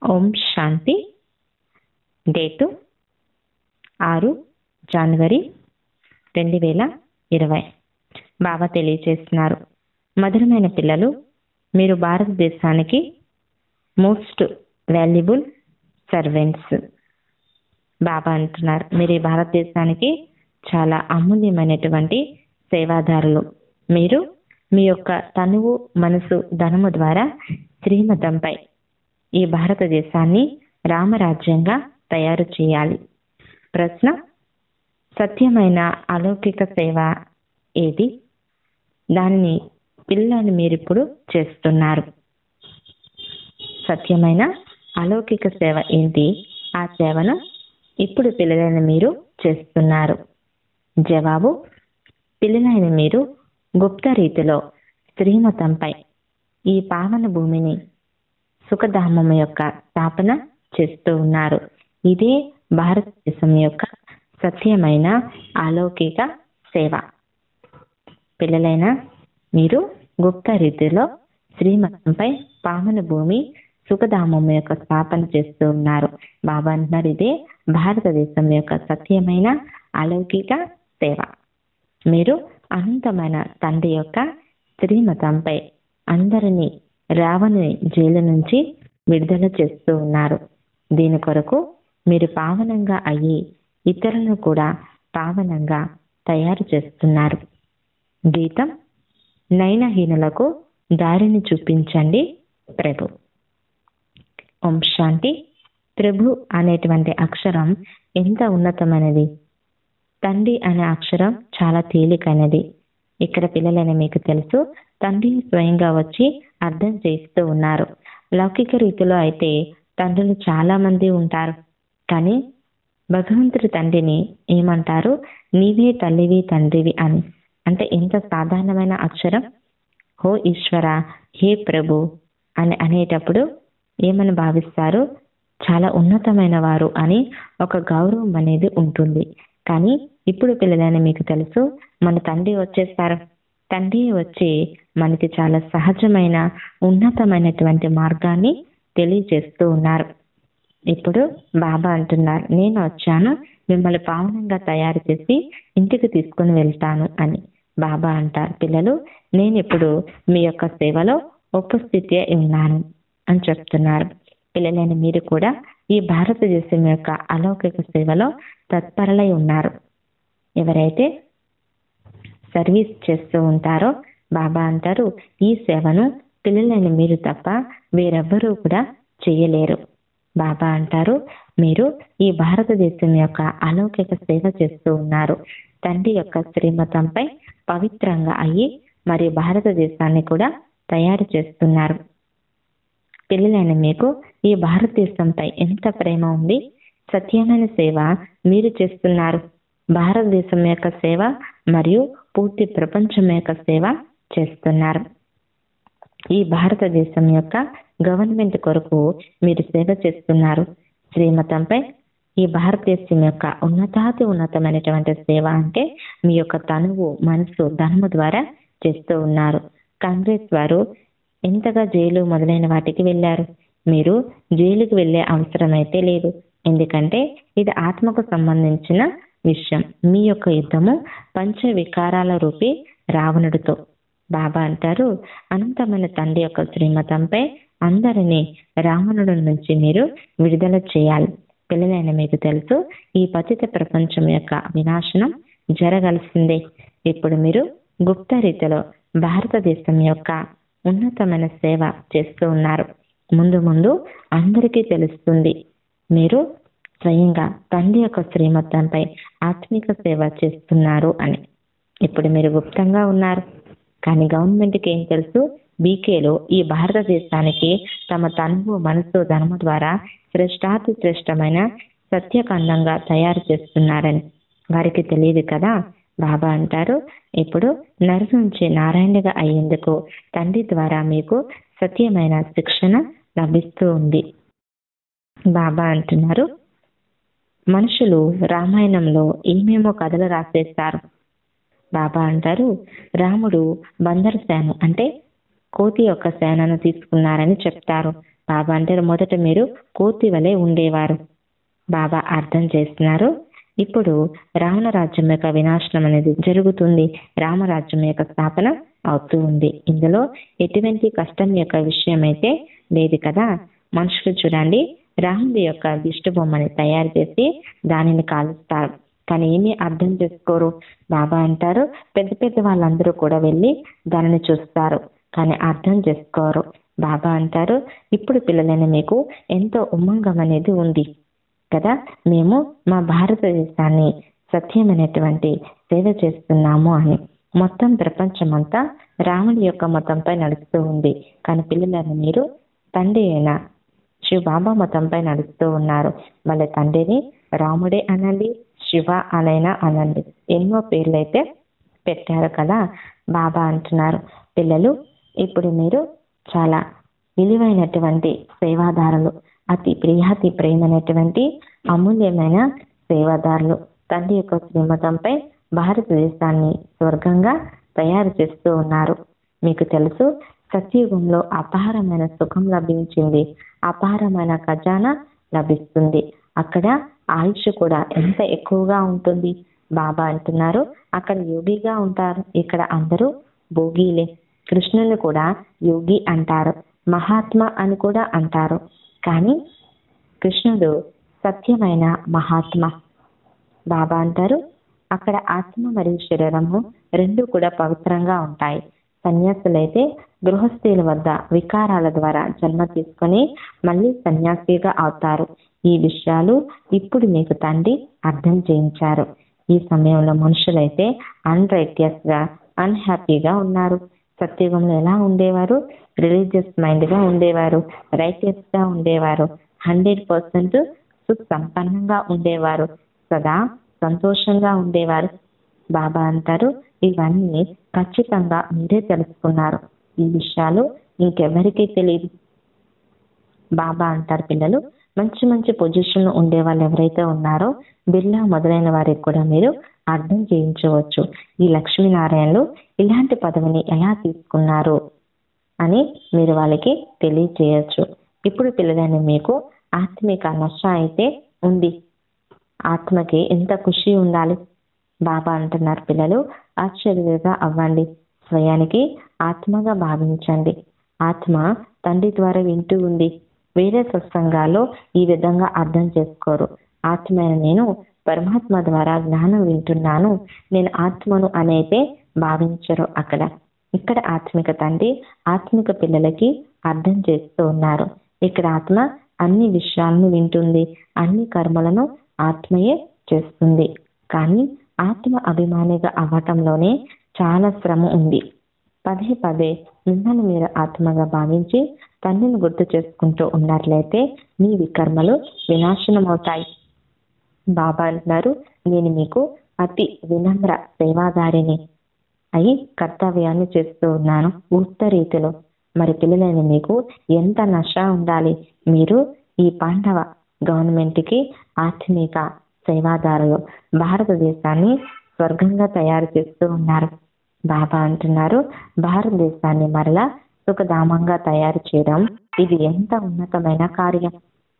ఓం శాంతి date ఆరు జనవరి రెండు వేల ఇరవై బాబా తెలియజేస్తున్నారు మధురమైన పిల్లలు మీరు భారతదేశానికి మోస్ట్ వాల్యుబుల్ సర్వెంట్స్ బాబా అంటున్నారు మీరు ఈ భారతదేశానికి చాలా అమూల్యమైనటువంటి సేవాదారులు మీరు మీ యొక్క తనువు మనసు ధనము ద్వారా శ్రీమతంపై ఈ భారతదేశాన్ని రామరాజ్యంగా తయారు చేయాలి ప్రశ్న సత్యమైన అలౌకిక సేవ ఏది దానిని పిల్లలు మీరిప్పుడు చేస్తున్నారు సత్యమైన అలౌకిక సేవ ఏంటి ఆ సేవను ఇప్పుడు పిల్లలైన మీరు చేస్తున్నారు జవాబు పిల్లలైన మీరు గుప్త రీతిలో శ్రీమతంపై ఈ పావన భూమిని సుఖధామం యొక్క స్థాపన చేస్తూ ఉన్నారు ఇదే భారతదేశం యొక్క సత్యమైన అలౌకిక సేవ పిల్లలైన మీరు గుప్త రీతిలో శ్రీమతంపై పావన భూమి సుఖధామం యొక్క స్థాపన చేస్తూ ఉన్నారు బాబా అంటున్నారు ఇదే భారతదేశం యొక్క సత్యమైన అలౌకిక సేవ మీరు అనంతమైన తండ్రి యొక్క శ్రీమతంపై అందరినీ రావణుని జైలు నుంచి విడుదల చేస్తూ ఉన్నారు దీని కొరకు మీరు పావనంగా అయ్యి ఇతరులను కూడా పావనంగా తయారు చేస్తున్నారు గీతం నయనహీనులకు దారిని చూపించండి ప్రభు ఓం శాంతి ప్రభు అనేటువంటి అక్షరం ఎంత ఉన్నతమైనది తండ్రి అనే అక్షరం చాలా తేలికైనది ఇక్కడ పిల్లలైన మీకు తెలుసు తండ్రిని స్వయంగా వచ్చి అర్థం చేస్తూ ఉన్నారు లౌకిక రీతిలో అయితే తండ్రులు చాలా మంది ఉంటారు కానీ భగవంతుడి తండ్రిని ఏమంటారు నీవే తల్లివి తండ్రివి అని అంటే ఎంత సాధారణమైన అక్షరం హో ఈశ్వర హే ప్రభు అని అనేటప్పుడు ఏమని భావిస్తారు చాలా ఉన్నతమైన వారు అని ఒక గౌరవం అనేది ఉంటుంది కానీ ఇప్పుడు పిల్లలని మీకు తెలుసు మన తండ్రి వచ్చేస్తారు తండ్రి వచ్చి మనకి చాలా సహజమైన ఉన్నతమైనటువంటి మార్గాన్ని తెలియజేస్తూ ఉన్నారు ఇప్పుడు బాబా అంటున్నారు నేను వచ్చాను మిమ్మల్ని పావనంగా తయారు చేసి ఇంటికి తీసుకుని వెళ్తాను అని బాబా అంటారు పిల్లలు నేను ఇప్పుడు మీ యొక్క సేవలో ఉపస్థితి ఉన్నాను అని చెప్తున్నారు పిల్లలైన మీరు కూడా ఈ భారతదేశం యొక్క అలౌకిక సేవలో తత్పరలై ఉన్నారు ఎవరైతే సర్వీస్ చేస్తూ ఉంటారో బాబా అంటారు ఈ సేవను పిల్లలైన మీరు తప్ప వేరెవ్వరూ కూడా చేయలేరు బాబా అంటారు మీరు ఈ భారతదేశం యొక్క అలౌకిక సేవ చేస్తూ ఉన్నారు తండ్రి యొక్క శ్రీమతంపై పవిత్రంగా అయ్యి మరి భారతదేశాన్ని కూడా తయారు చేస్తున్నారు పిల్లలైన మీకు ఈ భారతదేశంపై ఎంత ప్రేమ ఉంది సత్యమైన సేవ మీరు చేస్తున్నారు భారతదేశం యొక్క సేవ మరియు పూర్తి ప్రపంచం యొక్క సేవ చేస్తున్నారు ఈ భారతదేశం యొక్క గవర్నమెంట్ కొరకు మీరు సేవ చేస్తున్నారు శ్రీమతంపై ఈ భారతదేశం యొక్క ఉన్నతాతి ఉన్నతమైనటువంటి సేవ అంటే మీ యొక్క తనువు మనసు ధనము ద్వారా చేస్తూ ఉన్నారు కాంగ్రెస్ వారు ఎంతగా జైలు మొదలైన వాటికి వెళ్ళారు మీరు జైలుకు వెళ్ళే అవసరం అయితే లేదు ఎందుకంటే ఇది ఆత్మకు సంబంధించిన విషయం మీ యొక్క యుద్ధము పంచ వికారాల రూపి రావణుడితో బాబా అంటారు అనంతమైన తండ్రి యొక్క శ్రీమతంపై అందరినీ రావణుడి నుంచి మీరు విడుదల చేయాలి పిల్లలైన మీకు తెలుసు ఈ పతిత ప్రపంచం యొక్క వినాశనం జరగాల్సిందే ఇప్పుడు మీరు గుప్త రీతిలో భారతదేశం యొక్క ఉన్నతమైన సేవ చేస్తూ ఉన్నారు ముందు ముందు అందరికీ తెలుస్తుంది మీరు స్వయంగా తండ్రి యొక్క శ్రీమతంపై ఆత్మిక సేవ చేస్తున్నారు అని ఇప్పుడు మీరు గుప్తంగా ఉన్నారు కానీ గవర్నమెంట్కి ఏం తెలుసు బీకేలో ఈ భారతదేశానికి తమ తనువు మనసు ధనము ద్వారా శ్రేష్టాతి శ్రేష్టమైన సత్యకందంగా తయారు చేస్తున్నారని వారికి తెలియదు కదా బాబా అంటారు ఇప్పుడు నరు నుంచి నారాయణగా అయ్యేందుకు తండ్రి ద్వారా మీకు సత్యమైన శిక్షణ లభిస్తూ ఉంది బాబా అంటున్నారు మనుషులు రామాయణంలో ఏమేమో కథలు రాసేస్తారు బాబా అంటారు రాముడు బందర్ సేన అంటే కోతి యొక్క సేనను తీసుకున్నారని చెప్తారు బాబా అంటారు మొదట మీరు కోతి వలె ఉండేవారు బాబా అర్థం చేస్తున్నారు ఇప్పుడు రావణ రాజ్యం యొక్క వినాశనం అనేది జరుగుతుంది రామరాజ్యం యొక్క స్థాపన అవుతూ ఉంది ఇందులో ఎటువంటి కష్టం యొక్క విషయం అయితే లేదు కదా మనుషులు చూడండి రాముడి యొక్క దిష్టి బొమ్మని తయారు చేసి దానిని కాలుస్తారు కానీ ఏమీ అర్థం చేసుకోరు బాబా అంటారు పెద్ద పెద్ద వాళ్ళందరూ కూడా వెళ్ళి దానిని చూస్తారు కానీ అర్థం చేసుకోరు బాబా అంటారు ఇప్పుడు పిల్లలైన మీకు ఎంతో ఉమ్మంగం అనేది ఉంది కదా మేము మా భారతదేశాన్ని సత్యమైనటువంటి సేవ చేస్తున్నాము అని మొత్తం ప్రపంచమంతా రాముడి యొక్క మతంపై నడుస్తూ ఉంది కానీ పిల్లలను మీరు తండ్రి అయిన శివ బాబా మతంపై నడుస్తూ ఉన్నారు వాళ్ళ తండ్రిని రాముడే అనండి శివ అనైనా అనండి ఎన్నో పేర్లు అయితే పెట్టారు కదా బాబా అంటున్నారు పిల్లలు ఇప్పుడు మీరు చాలా విలువైనటువంటి సేవాదారులు అతి ప్రియాతి ప్రేమైనటువంటి అమూల్యమైన సేవాదారులు తండ్రి యొక్క శ్రీమతంపై భారతదేశాన్ని స్వర్గంగా తయారు చేస్తూ ఉన్నారు మీకు తెలుసు సత్యుగంలో అపారమైన సుఖం లభించింది అపారమైన ఖజానా లభిస్తుంది అక్కడ ఆయుష్ కూడా ఎంత ఎక్కువగా ఉంటుంది బాబా అంటున్నారు అక్కడ యోగిగా ఉంటారు ఇక్కడ అందరూ భోగిలే కృష్ణుని కూడా యోగి అంటారు మహాత్మ అని కూడా అంటారు కానీ కృష్ణుడు సత్యమైన మహాత్మ బాబా అంటారు అక్కడ ఆత్మ మరియు శరీరము రెండు కూడా పవిత్రంగా ఉంటాయి సన్యాసులైతే గృహస్థుల వద్ద వికారాల ద్వారా జన్మ తీసుకొని మళ్ళీ సన్యాసిగా అవుతారు ఈ విషయాలు ఇప్పుడు మీకు తండ్రి అర్థం చేయించారు ఈ సమయంలో మనుషులైతే అన్రైటియస్ గా అన్హ్యాపీగా ఉన్నారు సత్యుగంలో ఎలా ఉండేవారు రిలీజియస్ మైండ్ గా ఉండేవారు రైటియస్ గా ఉండేవారు హండ్రెడ్ పర్సెంట్ సుసంపన్నంగా ఉండేవారు సదా సంతోషంగా ఉండేవారు బాబా అంటారు ఇవన్నీ ఖచ్చితంగా మీరే తెలుసుకున్నారు ఈ విషయాలు ఇంకెవరికీ తెలియదు బాబా అంటారు పిల్లలు మంచి మంచి పొజిషన్ ఉండే వాళ్ళు ఎవరైతే ఉన్నారో బిర్లా మొదలైన వారికి కూడా మీరు అర్థం చేయించవచ్చు ఈ లక్ష్మీనారాయణలు ఇలాంటి పదవిని ఎలా తీసుకున్నారు అని మీరు వాళ్ళకి తెలియచేయచ్చు ఇప్పుడు పిల్లలని మీకు ఆత్మిక నష అయితే ఉంది ఆత్మకి ఎంత ఖుషి ఉండాలి బాబా అంటున్నారు పిల్లలు ఆశ్చర్యగా అవ్వండి స్వయానికి ఆత్మగా భావించండి ఆత్మ తండ్రి ద్వారా వింటూ ఉంది వేరే సత్సంగాల్లో ఈ విధంగా అర్థం చేసుకోరు ఆత్మైన నేను పరమాత్మ ద్వారా జ్ఞానం వింటున్నాను నేను ఆత్మను అనైతే భావించరు అక్కడ ఇక్కడ ఆత్మిక తండ్రి ఆత్మిక పిల్లలకి అర్థం చేస్తూ ఉన్నారు ఇక్కడ ఆత్మ అన్ని విషయాలను వింటుంది అన్ని కర్మలను ఆత్మయే చేస్తుంది కానీ ఆత్మ అభిమానిగా అవ్వటంలోనే చాలా శ్రమ ఉంది పదే పదే మిమ్మల్ని మీరు ఆత్మగా భావించి తండ్రిని గుర్తు చేసుకుంటూ ఉన్నట్లయితే మీ వికర్మలు వినాశనమవుతాయి బాబా అంటున్నారు నేను మీకు అతి వినమ్ర సేవాదారిని అయి కర్తవ్యాన్ని చేస్తూ ఉన్నాను ఉత్త రీతిలో మరి పిల్లలైన మీకు ఎంత నష ఉండాలి మీరు ఈ పాండవ గవర్నమెంట్కి ఆత్మీక సేవాదారులు భారతదేశాన్ని స్వర్గంగా తయారు చేస్తూ ఉన్నారు బాబా అంటున్నారు భారతదేశాన్ని మరలా సుఖధామంగా తయారు చేయడం ఇది ఎంత ఉన్నతమైన కార్యం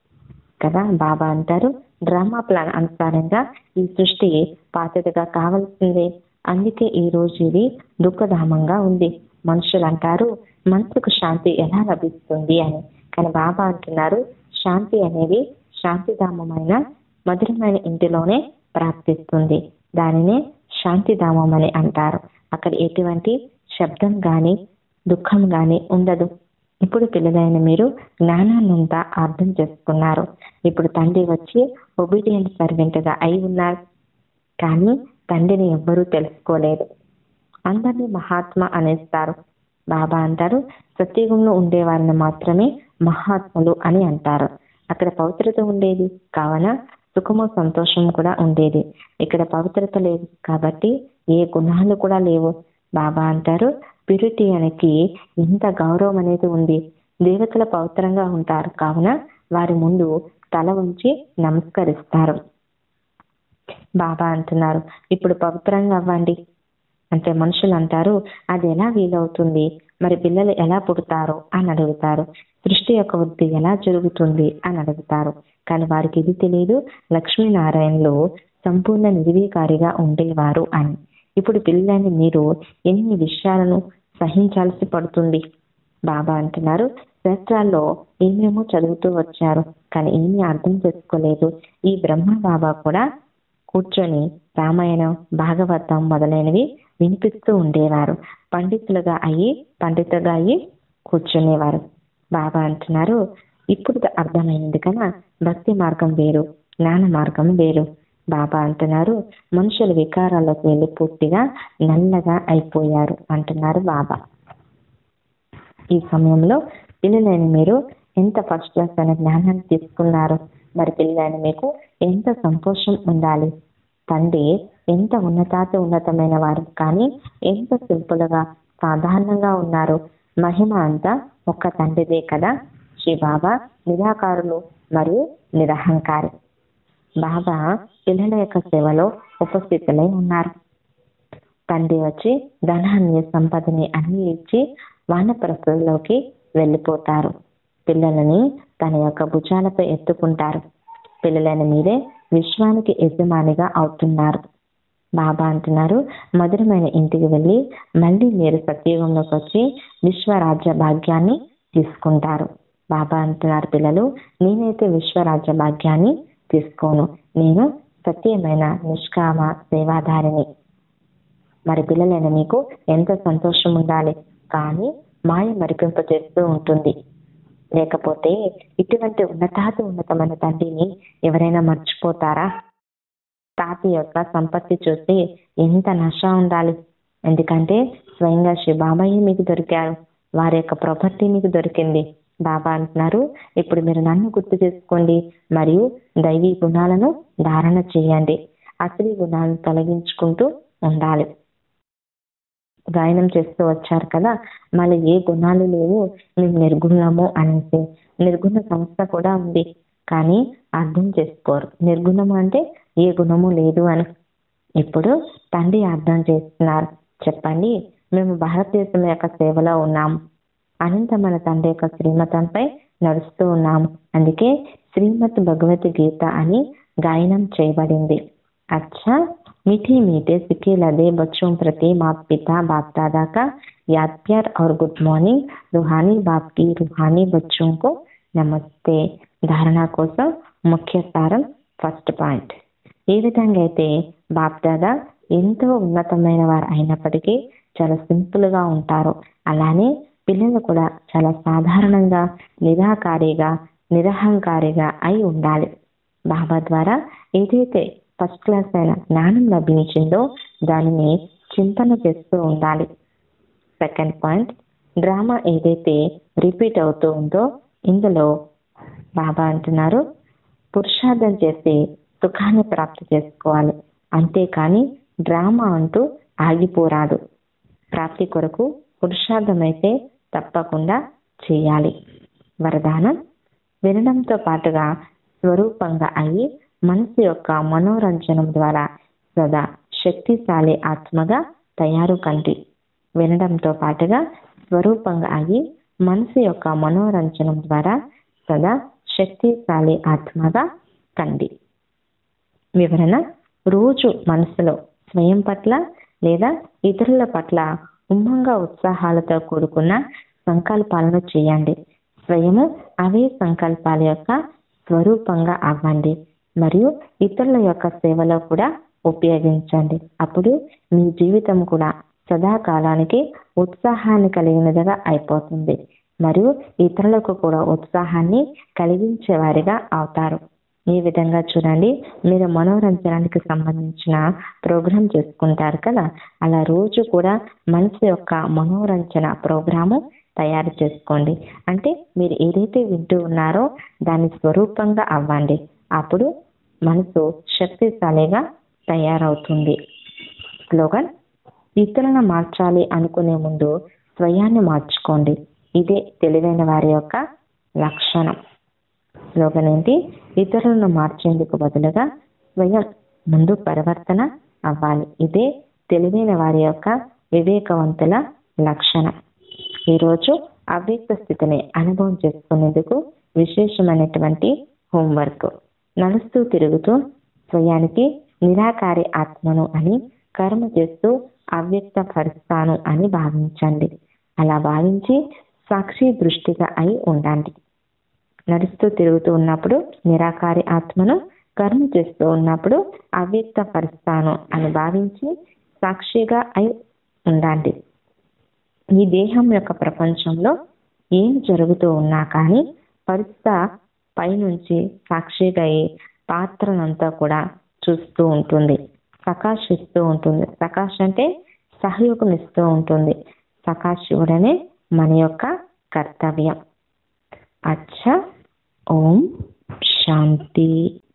కదా బాబా అంటారు డ్రామా ప్లాన్ అనుసారంగా ఈ సృష్టి పాతదిగా కావాల్సిందే అందుకే ఈ రోజు ఇది దుఃఖధామంగా ఉంది మనుషులు అంటారు మనసుకు శాంతి ఎలా లభిస్తుంది అని కానీ బాబా అంటున్నారు శాంతి అనేది శాంతిధామమైన మధురమైన ఇంటిలోనే ప్రాప్తిస్తుంది దానినే శాంతిధామం అని అంటారు అక్కడ ఎటువంటి శబ్దం గాని దుఃఖం గాని ఉండదు ఇప్పుడు పిల్లలైన మీరు జ్ఞానాన్నంతా అర్థం చేసుకున్నారు ఇప్పుడు తండ్రి వచ్చి ఒబీడియంట్ సర్వెంట్గా అయి ఉన్నారు కానీ తండ్రిని ఎవ్వరూ తెలుసుకోలేదు అందరినీ మహాత్మ అనేస్తారు బాబా అంటారు సత్యుగంలో ఉండే వారిని మాత్రమే మహాత్ములు అని అంటారు అక్కడ పవిత్రత ఉండేది కావున సుఖము సంతోషం కూడా ఉండేది ఇక్కడ పవిత్రత లేదు కాబట్టి ఏ గుణాలు కూడా లేవు బాబా అంటారు ప్యూరిటీ అనేది ఎంత గౌరవం అనేది ఉంది దేవతల పవిత్రంగా ఉంటారు కావున వారి ముందు తల ఉంచి నమస్కరిస్తారు బాబా అంటున్నారు ఇప్పుడు పవిత్రంగా అవ్వండి అంటే మనుషులు అంటారు అది ఎలా వీలవుతుంది మరి పిల్లలు ఎలా పుడతారు అని అడుగుతారు సృష్టి యొక్క వృద్ధి ఎలా జరుగుతుంది అని అడుగుతారు కానీ వారికి ఇది తెలియదు లక్ష్మీనారాయణలు సంపూర్ణ నిర్వీకారిగా ఉండేవారు అని ఇప్పుడు పిల్లలని మీరు ఎన్ని విషయాలను సహించాల్సి పడుతుంది బాబా అంటున్నారు శాస్త్రాల్లో ఏమేమో చదువుతూ వచ్చారు కానీ ఏమీ అర్థం చేసుకోలేదు ఈ బ్రహ్మ బాబా కూడా కూర్చొని రామాయణం భాగవతం మొదలైనవి వినిపిస్తూ ఉండేవారు పండితులుగా అయ్యి పండితులుగా అయ్యి కూర్చునేవారు బాబా అంటున్నారు ఇప్పుడు అర్థమైంది కదా భక్తి మార్గం వేరు జ్ఞాన మార్గం వేరు బాబా అంటున్నారు మనుషుల వికారాలకు వెళ్ళి పూర్తిగా నల్లగా అయిపోయారు అంటున్నారు బాబా ఈ సమయంలో పిల్లలైన మీరు ఎంత ఫస్ట్ క్లాస్ అనే జ్ఞానాన్ని తీసుకున్నారు మరి పిల్లలైన మీకు ఎంత సంతోషం ఉండాలి తండ్రి ఎంత ఉన్నతాతి ఉన్నతమైన వారు కానీ ఎంత సింపుల్గా సాధారణంగా ఉన్నారు మహిమ అంతా ఒక్క తండ్రిదే కదా శ్రీ బాబా నిరాకారులు మరియు నిరహంకారి బాబా పిల్లల యొక్క సేవలో ఉపస్థితులై ఉన్నారు తండ్రి వచ్చి ధనాన్ని సంపదని అన్ని ఇచ్చి వానప్రస్థలోకి వెళ్ళిపోతారు పిల్లలని తన యొక్క భుజాలపై ఎత్తుకుంటారు పిల్లలని మీరే విశ్వానికి యజమానిగా అవుతున్నారు బాబా అంటున్నారు మధురమైన ఇంటికి వెళ్ళి మళ్ళీ మీరు సత్యుగంలోకి వచ్చి విశ్వరాజ్య భాగ్యాన్ని తీసుకుంటారు బాబా అంటున్నారు పిల్లలు నేనైతే విశ్వరాజ్య భాగ్యాన్ని తీసుకోను నేను సత్యమైన నిష్కామ సేవాధారిని మరి పిల్లలైన మీకు ఎంత సంతోషం ఉండాలి కానీ మాయ మరిపింప చేస్తూ ఉంటుంది లేకపోతే ఇటువంటి ఉన్నతాతి ఉన్నతమైన తండ్రిని ఎవరైనా మర్చిపోతారా తాత యొక్క సంపత్తి చూసి ఎంత నష ఉండాలి ఎందుకంటే స్వయంగా శ్రీ బాబాయ్ మీకు దొరికారు వారి యొక్క ప్రాపర్టీ మీకు దొరికింది బాబా అంటున్నారు ఇప్పుడు మీరు నన్ను గుర్తు చేసుకోండి మరియు దైవీ గుణాలను ధారణ చేయండి అసలు గుణాలను తొలగించుకుంటూ ఉండాలి గాయనం చేస్తూ వచ్చారు కదా మళ్ళీ ఏ గుణాలు లేవు మేము నిర్గుణము అనేసి నిర్గుణ సంస్థ కూడా ఉంది కానీ అర్థం చేసుకోరు నిర్గుణము అంటే ఏ గుణము లేదు అని ఇప్పుడు తండ్రి అర్థం చేస్తున్నారు చెప్పండి మేము భారతదేశం యొక్క సేవలో ఉన్నాము అనంతమైన తండ్రి యొక్క శ్రీమతంపై నడుస్తూ ఉన్నాము అందుకే శ్రీమత్ భగవద్గీత అని గాయనం చేయబడింది అచ్చా मीठे मीठे सिक्के लदे बच्चों प्रति माता पिता बाप दादा का याद प्यार और गुड मॉर्निंग रूहानी बाप की रूहानी बच्चों को నమస్తే ధారణ కోసం ముఖ్య సారం ఫస్ట్ పాయింట్ ఏ విధంగా అయితే బాప్దాదా ఎంతో ఉన్నతమైన వారు అయినప్పటికీ చాలా సింపుల్గా ఉంటారు అలానే పిల్లలు కూడా చాలా సాధారణంగా నిరాకారిగా నిరహంకారిగా అయి ఉండాలి బాబా ద్వారా ఏదైతే ఫస్ట్ క్లాస్ అయిన జ్ఞానం లభించిందో దానిని చింతన చేస్తూ ఉండాలి సెకండ్ పాయింట్ డ్రామా ఏదైతే రిపీట్ అవుతూ ఉందో ఇందులో బాబా అంటున్నారు పురుషార్థం చేసి సుఖాన్ని ప్రాప్తి చేసుకోవాలి అంతేకాని డ్రామా అంటూ ఆగిపోరాదు ప్రాప్తి కొరకు పురుషార్థం అయితే తప్పకుండా చేయాలి వరదానం వినడంతో పాటుగా స్వరూపంగా అయ్యి మనసు యొక్క మనోరంజనం ద్వారా సదా శక్తిశాలి ఆత్మగా తయారు కండి వినడంతో పాటుగా స్వరూపంగా అయ్యి మనసు యొక్క మనోరంజనం ద్వారా సదా శక్తిశాలి ఆత్మగా కండి వివరణ రోజు మనసులో స్వయం పట్ల లేదా ఇతరుల పట్ల ఉమ్మంగా ఉత్సాహాలతో కూడుకున్న సంకల్పాలను చేయండి స్వయము అవే సంకల్పాల యొక్క స్వరూపంగా అవ్వండి మరియు ఇతరుల యొక్క సేవలో కూడా ఉపయోగించండి అప్పుడు మీ జీవితం కూడా సదాకాలానికి ఉత్సాహాన్ని కలిగినదిగా అయిపోతుంది మరియు ఇతరులకు కూడా ఉత్సాహాన్ని కలిగించే వారిగా అవుతారు ఈ విధంగా చూడండి మీరు మనోరంజనానికి సంబంధించిన ప్రోగ్రాం చేసుకుంటారు కదా అలా రోజు కూడా మనసు యొక్క మనోరంజన ప్రోగ్రాము తయారు చేసుకోండి అంటే మీరు ఏదైతే వింటూ ఉన్నారో దాని స్వరూపంగా అవ్వండి అప్పుడు మనసు శక్తిశాలిగా తయారవుతుంది స్లోగన్ ఇతరులను మార్చాలి అనుకునే ముందు స్వయాన్ని మార్చుకోండి ఇదే తెలివైన వారి యొక్క లక్షణం స్లోగన్ ఏంటి ఇతరులను మార్చేందుకు బదులుగా స్వయం ముందు పరివర్తన అవ్వాలి ఇదే తెలివైన వారి యొక్క వివేకవంతుల లక్షణం ఈరోజు అవ్యక్త స్థితిని అనుభవం చేసుకునేందుకు విశేషమైనటువంటి హోంవర్క్ నడుస్తూ తిరుగుతూ స్వయానికి నిరాకారి ఆత్మను అని కర్మ చేస్తూ అవ్యక్త పరుస్తాను అని భావించండి అలా భావించి సాక్షి దృష్టిగా అయి ఉండండి నడుస్తూ తిరుగుతూ ఉన్నప్పుడు నిరాకారి ఆత్మను కర్మ చేస్తూ ఉన్నప్పుడు అవ్యక్త పరుస్తాను అని భావించి సాక్షిగా అయి ఉండండి ఈ దేహం యొక్క ప్రపంచంలో ఏం జరుగుతూ ఉన్నా కానీ పరిస్థ పైనుంచి సాక్షిగా అయి పాత్రనంతా కూడా చూస్తూ ఉంటుంది సకాష్ ఇస్తూ ఉంటుంది సకాష్ అంటే సహయోగం ఇస్తూ ఉంటుంది సకాష్ ఇవ్వడమే మన యొక్క కర్తవ్యం అచ్చ ఓం శాంతి